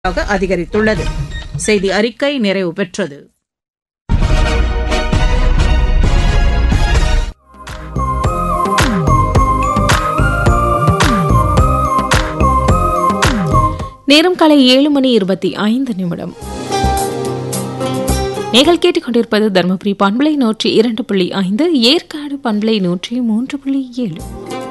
ஆக அதிகரித்துள்ளது செய்தி அறிக்கை நிறைவு பெற்றது நேரம் காலை ஏழு மணி இருபத்தி ஐந்து நிமிடம் நீங்கள் கேட்டுக்கொண்டிருப்பது தருமபுரி பண்பலை நூற்றி இரண்டு புள்ளி ஐந்து ஏற்காடு பண்பலை நூற்றி மூன்று புள்ளி ஏழு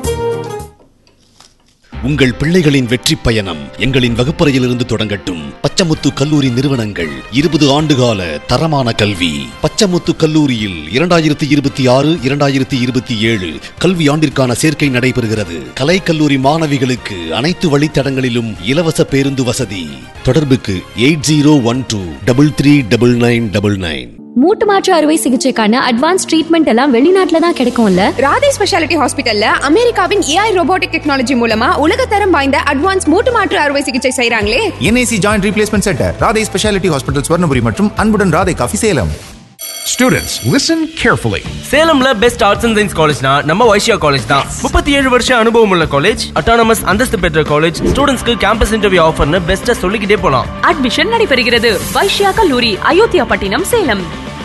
உங்கள் பிள்ளைகளின் வெற்றி பயணம் எங்களின் வகுப்பறையிலிருந்து தொடங்கட்டும் பச்சமுத்து கல்லூரி நிறுவனங்கள் இருபது ஆண்டுகால தரமான கல்வி பச்சமுத்து கல்லூரியில் இரண்டாயிரத்தி இருபத்தி ஆறு இரண்டாயிரத்தி இருபத்தி ஏழு கல்வி ஆண்டிற்கான சேர்க்கை நடைபெறுகிறது கலை கல்லூரி மாணவிகளுக்கு அனைத்து வழித்தடங்களிலும் இலவச பேருந்து வசதி தொடர்புக்கு eight zero one two double three double nine double nine மூட்டு மாற்று அறுவை சிகிச்சைக்கான அட்வான்ஸ் ட்ரீட்மெண்ட் எல்லாம் வெளிநாட்டுல தான் கிடைக்கும்ல ராதே ஸ்பெஷாலிட்டி ஹாஸ்பிட்டல்ல அமெரிக்காவின் ஏஐ ரோபோட்டிக் டெக்னாலஜி மூலமா உலகத்தரம் வாய்ந்த அட்வான்ஸ் மூட்டு மாற்று அறுவை சிகிச்சை செய்றாங்களே NIC joint replacement centre Radhai speciality hospital Swarnapuri மற்றும் அன்புடன் Radhai coffee Salem Students, listen carefully. சேலம்ல பெஸ்ட் ஆர்ட்ஸ் அண்ட் சயின்ஸ் காலேஜ்னா நம்ம வைஷ்யா காலேஜ் தான் முப்பத்தி ஏழு வருஷம் அனுபவம் உள்ள காலேஜ் அட்டானமஸ் அந்தஸ்து பெற்ற காலேஜ் ஸ்டூடெண்ட்ஸ்க்கு கேம்பஸ் இன்டர்வியூ ஆஃபர்னு பெஸ்ட்டா சொல்லிக்கிட்டே போலாம் அட்மிஷன் நடைபெறுகிறது வைஷ்யா கல்லூரி அயோத்தியா பட்டினம் சேலம்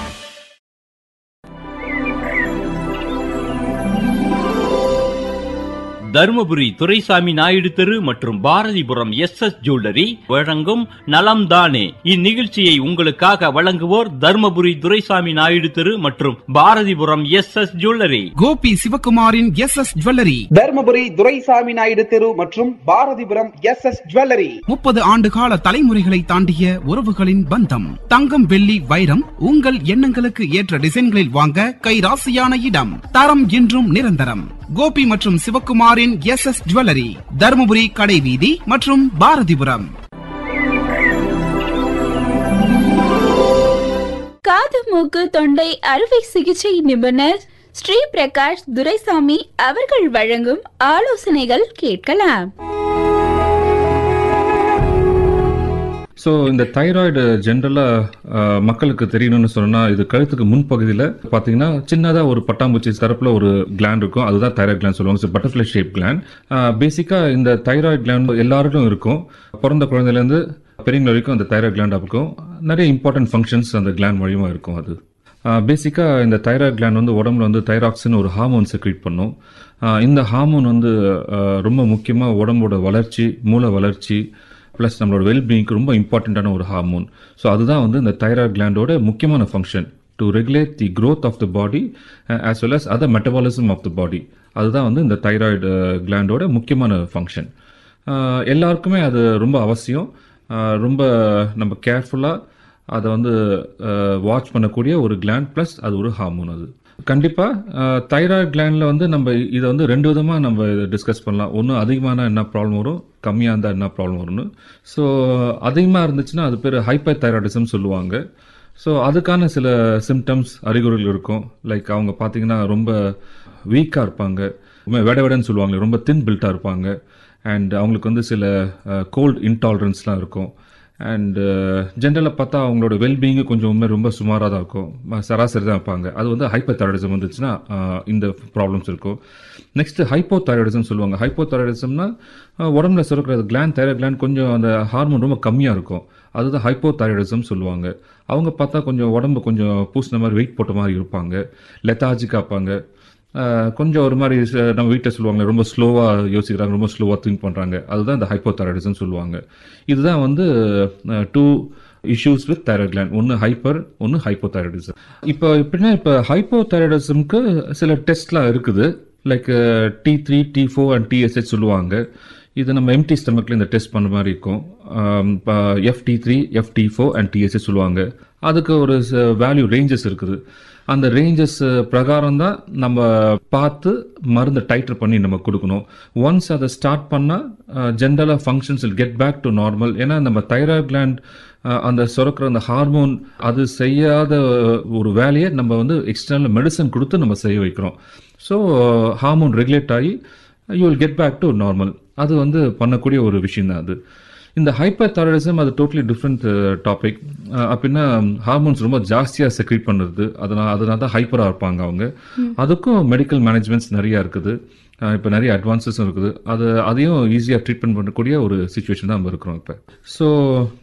தருமபுரி துரைசாமி நாயுடு தெரு மற்றும் பாரதிபுரம் எஸ் எஸ் ஜுவல்லரி வழங்கும் நலம் தானே இந்நிகழ்ச்சியை உங்களுக்காக வழங்குவோர் தருமபுரி துரைசாமி நாயுடு தெரு மற்றும் Bharathipuram S S jewellery Gopi சிவகுமாரின் S S jewellery Dharmapuri Duraisamy Naidu தெரு மற்றும் பாரதிபுரம் எஸ் எஸ் ஜுவல்லரி முப்பது ஆண்டு கால தலைமுறைகளை தாண்டிய உறவுகளின் பந்தம் தங்கம் வெள்ளி வைரம் உங்கள் எண்ணங்களுக்கு ஏற்ற டிசைன்களில் வாங்க கைராசியான இடம் தரம் என்றும் நிரந்தரம் கோபி மற்றும் சிவகுமாரின் எஸ் எஸ் ஜுவல்லரி தருமபுரி கடைவீதி மற்றும் பாரதிபுரம் காது மூக்கு தொண்டை அறுவை சிகிச்சை நிபுணர் ஸ்ரீ பிரகாஷ் துரைசாமி அவர்கள் வழங்கும் ஆலோசனைகள் கேட்கலாம் ஸோ இந்த தைராய்டு ஜென்ரலாக மக்களுக்கு தெரியணும்னு சொன்னால் இது கழுத்துக்கு முன்பகுதியில் பார்த்தீங்கன்னா சின்னதாக ஒரு பட்டாம்பூச்சி தரப்பில் ஒரு கிளாண்ட் இருக்கும் அதுதான் தைராய்டு கிளாண்ட் சொல்லுவாங்க ஸோ பட்டர்ஃப்ளை ஷேப் கிளாண்ட் பேசிக்காக இந்த தைராய்டு கிளாண்ட் எல்லாருக்கும் இருக்கும் பிறந்த குழந்தைலேருந்து பெரியவங்க வரைக்கும் அந்த தைராய்டு கிளாண்ட் இருக்கும் நிறைய இம்பார்ட்டன்ட் ஃபங்க்ஷன்ஸ் அந்த கிளாண்ட் மூலியமாக இருக்கும் அது பேசிக்காக இந்த தைராய்டு கிளாண்ட் வந்து உடம்புல வந்து தைராக்சின் ஒரு ஹார்மோன் செக்ரீட் பண்ணும் ஆஹ் இந்த ஹார்மோன் வந்து ஆஹ் ரொம்ப முக்கியமாக உடம்போட வளர்ச்சி மூளை வளர்ச்சி ப்ளஸ் நம்மளோட வெல்பீயிங்க்கு ரொம்ப இம்பார்ட்டண்ட்டான ஒரு ஹார்மோன் ஸோ அதுதான் வந்து இந்த தைராய்டு கிளாண்டோட முக்கியமான function to regulate the growth of the body as well as other metabolism of the body அதுதான் வந்து இந்த தைராய்டு கிளாண்டோட முக்கியமான ஃபங்க்ஷன் எல்லாருக்குமே அது ரொம்ப அவசியம் ஆஹ் ரொம்ப நம்ம கேர்ஃபுல்லாக அதை வந்து வாட்ச் பண்ணக்கூடிய ஒரு கிளாண்ட் ப்ளஸ் அது ஒரு ஹார்மோன் அது கண்டிப்பாக தைராய்டு கிளாண்டில் வந்து நம்ம இதை வந்து ரெண்டு விதமாக நம்ம இதை டிஸ்கஸ் பண்ணலாம் ஒன்று அதிகமான என்ன ப்ராப்ளம் வரும் கம்மியாக இருந்தால் என்ன ப்ராப்ளம் வரும்னு ஸோ அதிகமாக இருந்துச்சுன்னா அது பேர் ஹைப்பர் தைராய்டிசம் சொல்லுவாங்க ஸோ அதுக்கான சில சிம்டம்ஸ் அறிகுறிகள் இருக்கும் லைக் அவங்க பார்த்தீங்கன்னா ரொம்ப வீக்காக இருப்பாங்க ரொம்ப வெட வெடன்னு சொல்லுவாங்க ரொம்ப தின் பில்ட்டாக இருப்பாங்க அண்ட் அவங்களுக்கு வந்து சில கோல்ட் இன்டாலரன்ஸ்லாம் இருக்கும் அண்ட் ஜென்ரலாக பார்த்தா அவங்களோட வெல்பீயிங்கு கொஞ்சம் உண்மை ரொம்ப சுமாராக தான் இருக்கும் ம- சராசரி தான் இருப்பாங்க அது வந்து ஹைப்பர் தைராய்டிசம் வந்துச்சுன்னா ஆஹ், இந்த ப்ராப்ளம்ஸ் இருக்கும் நெக்ஸ்ட் ஹைப்போ தைராய்டிசம் சொல்லுவாங்க ஹைப்போ தைராய்டிசம்னா உடம்புல சுரக்கிற கிளாண்ட் தைராய்டு கிளாண்ட் கொஞ்சம் அந்த ஹார்மோன் ரொம்ப கம்மியாக இருக்கும் அதுதான் ஹைப்போ தைராய்டிசம் சொல்லுவாங்க அவங்க பார்த்தா கொஞ்சம் உடம்பு கொஞ்சம் பூசின மாதிரி வெயிட் போட்ட மாதிரி இருப்பாங்க லெத்தாஜிக்காக இருப்பாங்க ஆஹ் கொஞ்சம் ஒரு மாதிரி ச- நம்ம வீட்டில் சொல்லுவாங்க ரொம்ப ஸ்லோவாக யோசிக்கிறாங்க ரொம்ப ஸ்லோவாக திங்க் பண்ணுறாங்க அதுதான் இந்த ஹைப்போதைராய்டிசம் சொல்லுவாங்க இதுதான் வந்து two issues with thyroid gland ஒன்று ஹைப்பர் ஒன்று ஹைப்போதைராய்டிசம் இப்போ எப்படின்னா இப்போ ஹைப்போதைராய்டிசம்க்கு சில டெஸ்ட்லாம் இருக்குது like T three T four and TSH சொல்லுவாங்க இது நம்ம எம்டி ஸ்டமக்கில் இந்த டெஸ்ட் பண்ண மாதிரி இருக்கும் FT three FT four and TSH சொல்லுவாங்க அதுக்கு ஒரு வேல்யூ ரேஞ்சஸ் இருக்குது அந்த ரேஞ்சஸ் பிரகாரம் தான் நம்ம பார்த்து மருந்து டைட்டர் பண்ணி நம்ம கொடுக்கணும் ஒன்ஸ் அதை ஸ்டார்ட் பண்ணால் ஜென்ரலாக functions will get back to normal ஏன்னா நம்ம தைராய்டு கிளாண்ட் அந்த சுரக்கிற அந்த ஹார்மோன் அது செய்யாத ஒரு வேலையை நம்ம வந்து எக்ஸ்டர்னல் மெடிசன் கொடுத்து நம்ம செய்ய வைக்கிறோம் ஸோ ஹார்மோன் ரெகுலேட் ஆகி you will get back to normal அது வந்து பண்ணக்கூடிய ஒரு விஷயம் தான் அது இந்த ஹைப்பர் தைராய்டிசம் அது டோட்டலி டிஃப்ரெண்ட் டாபிக் அப்படின்னா ஹார்மோன்ஸ் ரொம்ப ஜாஸ்தியாக செக்ரீட் பண்ணுறது அதனால் அதனால தான் ஹைப்பராக இருப்பாங்க அவங்க அதுக்கும் மெடிக்கல் மேனேஜ்மெண்ட்ஸ் நிறையா இருக்குது இப்போ நிறைய அட்வான்சஸும் இருக்குது அது அதையும் ஈஸியாக ட்ரீட்மெண்ட் பண்ணக்கூடிய ஒரு சுச்சுவேஷன் தான் நம்ம இருக்கிறோம் இப்போ ஸோ